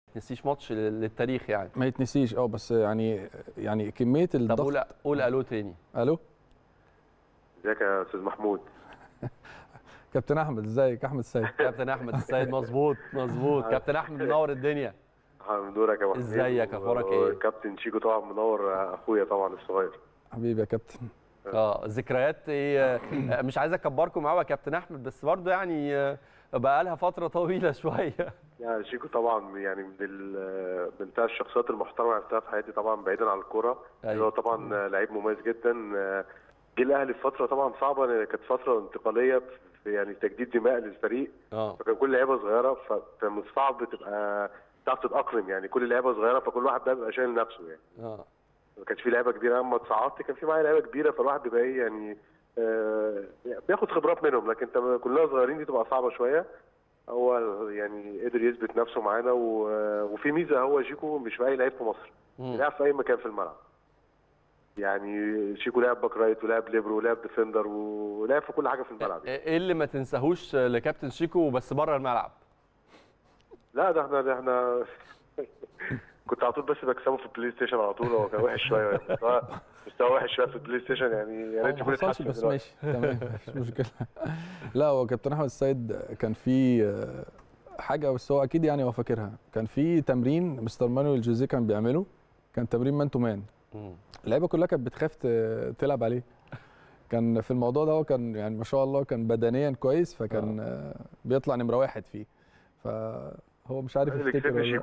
تنسيش ماتش لل- للتاريخ يعني ما يتنسيش اه بس يعني يعني كميه طب الضغط قول قول الو تاني الو ازيك يا استاذ محمود كابتن احمد ازيك احمد السيد كابتن احمد السيد مظبوط مظبوط كابتن احمد منور الدنيا دورك يا محمود ازيك؟ اخبارك ايه؟ كابتن شيكو طبعا منور اخويا طبعا الصغير حبيبي يا كابتن اه ذكريات ايه آه، مش عايز اكبركم قوي يا كابتن احمد بس برضه يعني آه، بقى لها فتره طويله شويه يعني شيكو طبعا يعني من ال- من بتاع الشخصيات المحترمه اللي عرفتها في حياتي طبعا بعيدا عن الكوره أيوة. هو طبعا لعيب مميز جدا جه الاهلي في فتره طبعا صعبه لأن كانت فتره انتقاليه في يعني تجديد دماء للفريق اه فكان كل لعيبه صغيره فكان من الصعب تبقى تعرف تتاقلم يعني كل لعيبه صغيره فكل واحد بقى بيبقى شايل نفسه يعني اه ما كانش في لعيبه كبيره اما اتصعدت كان في معايا لعيبه كبيره فالواحد بيبقى ايه يعني آه بياخد خبرات منهم لكن انت كلنا صغيرين دي تبقى صعبه شويه هو يعني قدر يثبت نفسه معانا و- وفي ميزه هو شيكو مش في اي لعيب في مصر مم. بيلعب في اي مكان في الملعب يعني شيكو لعب باك رايت ولعب ليبرو ولعب ديفندر ولعب في كل حاجه في الملعب يعني. ايه اللي ما تنساهوش لكابتن شيكو بس بره الملعب لا ده احنا ده احنا كنت على طول بس بكسبه في البلاي ستيشن على طول هو كان وحش شويه يعني مستواه مستواه وحش شويه في البلاي ستيشن يعني يا ريت ما يكون حصلش اتحسن بس دلوقتي. ماشي تمام مفيش مشكله لا هو كابتن احمد السيد كان في آه، حاجه بس هو اكيد يعني هو فاكرها كان في تمرين مستر مانويل جوزيه كان بيعمله كان تمرين مان تو مان مم. اللعيبه كلها كانت بتخاف ت- تلعب عليه كان في الموضوع ده هو كان يعني ما شاء الله كان بدنيا كويس فكان آه، بيطلع نمره واحد فيه فهو مش عارف اللي يفتكر كسبني ولا لا. شيكو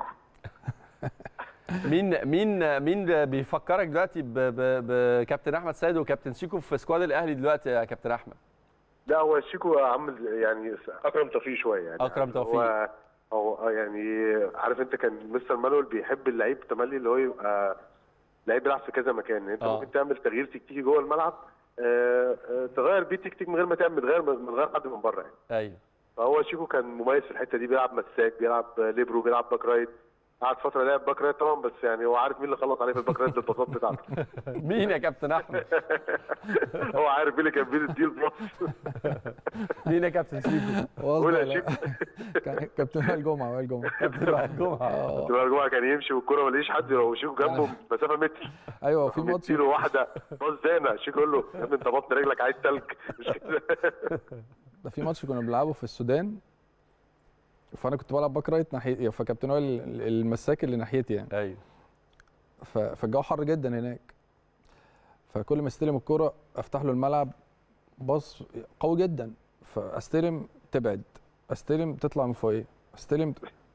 مين مين مين بيفكرك دلوقتي ب- ب- بكابتن احمد سيد وكابتن شيكو في سكواد الاهلي دلوقتي يا كابتن احمد لا هو شيكو عامل يعني اكرم توفيق شويه يعني أكرم توفيق. هو هو يعني عارف انت كان مستر مانويل بيحب اللعيب تملي اللي هو يبقى لعيب بيلعب في كذا مكان يعني انت آه. ممكن تعمل تغيير تكتيكي جوه الملعب آه، آه، تغير بيه تكتيك من غير ما تعمل تغير من غير حد من بره يعني ايوه فهو شيكو كان مميز في الحته دي بيلعب مساك بيلعب ليبرو بيلعب باك رايت قعد فتره لعب باك رايت طبعا بس يعني هو عارف مين اللي خلص عليه في الباك رايت بالباصات بتاعته مين يا كابتن احمد هو عارف مين اللي كان بيدي الباص مين يا كابتن شيكو هو قول يا قصده لا. كان كابتن وائل جمعه وائل جمعه كابتن وائل جمعه آه. تبقى الجمعه كان يمشي والكوره ما لقيش حد لو شيكو جنبه مسافه متر ايوه في ماتش له واحده باص زينه شيكو يقول له يا ابني انت بطن رجلك عايز تلج مش كده ده في ماتش كنا بنلعبه في السودان فانا كنت بلعب باك رايت ناحيه فكابتن وائل المساك اللي ناحيتي يعني ايوه ف- فالجو حر جدا هناك فكل ما استلم الكرة افتح له الملعب باص قوي جدا فاستلم تبعد استلم تطلع من فوقيه استلم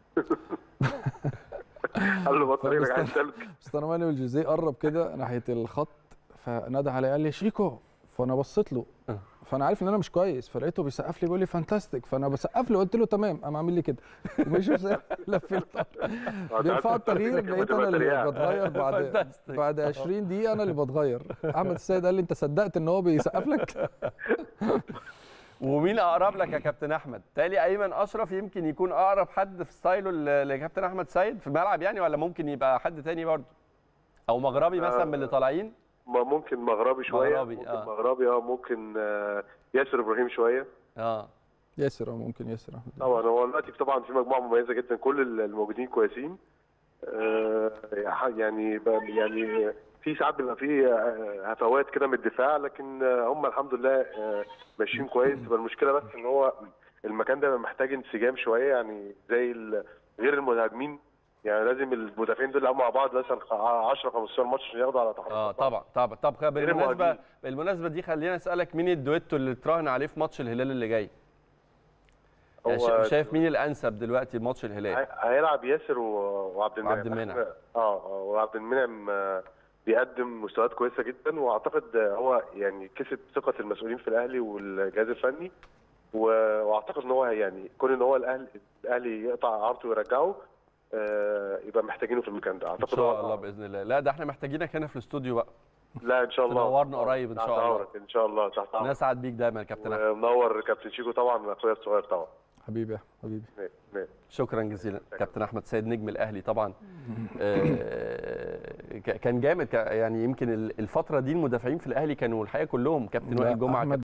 قال له بطن رجلك عايز تلج مستر مانويل جوزيه قرب كده ناحيه الخط فنادى علي قال لي شيكو فانا بصيت له آه. فانا عارف ان انا مش كويس فلقيته بيسقف لي بيقول لي فانتاستيك فانا بسقف له قلت له تمام قام عامل لي كده ومشي وساب- لفيت بيرفع التغيير لقيت انا اللي بتغير بعد فانتاستيك. بعد 20 دقيقه انا اللي بتغير احمد السيد قال لي انت صدقت ان هو بيسقف لك ومين اقرب لك يا كابتن احمد تالي ايمن اشرف يمكن يكون اقرب حد في ستايله ل- لكابتن احمد سيد في الملعب يعني ولا ممكن يبقى حد تاني برضه او مغربي مثلا من اللي طالعين ما ممكن مغربي شويه مغربي، ممكن آه. مغربي اه ممكن آه، ياسر ابراهيم شويه اه ياسر اه ممكن ياسر احمد طبعا هو دلوقتي طبعا في مجموعه مميزه جدا كل الموجودين كويسين آه، يعني ب- يعني في ساعات بيبقى في آه، هفوات كده من الدفاع لكن آه، هم الحمد لله آه، ماشيين كويس تبقى المشكله بس ان هو المكان ده محتاج انسجام شويه يعني زي ال- غير المهاجمين يعني لازم المدافعين دول يلعبوا مع بعض مثلا 10 15 ماتش عشان ياخدوا على تحرك اه طبعا طبعا طب بالمناسبه المهاجمين. بالمناسبه دي خلينا اسالك مين الدويتو اللي تراهن عليه في ماتش الهلال اللي جاي يعني هو شا- شايف مين الانسب دلوقتي ماتش الهلال هي- هيلعب ياسر و- وعبد المنعم وعبد المنعم. اه اه وعبد المنعم آه، بيقدم مستويات كويسه جدا واعتقد آه، هو يعني كسب ثقه المسؤولين في الاهلي والجهاز الفني و- واعتقد ان هو يعني كون ان هو الاهلي الاهلي يقطع عرضه ويرجعه آه، يبقى محتاجينه في المكان ده ان اعتقد شاء هو- الله باذن الله لا ده احنا محتاجينك هنا في الاستوديو بقى لا ان شاء الله تنورنا قريب إن تحت شاء الله. أمرك، ان شاء الله تحت أمرك. نسعد بيك دايما يا كابتن احمد ومنور كابتن شيكو طبعا اخويا الصغير طبعا حبيبي حبيبي ماشي، ماشي. شكرا جزيلا كابتن احمد سيد نجم الاهلي طبعا آه، ك- كان جامد ك- يعني يمكن ال- الفتره دي المدافعين في الاهلي كانوا الحقيقه كلهم كابتن لا، وائل جمعه أحمد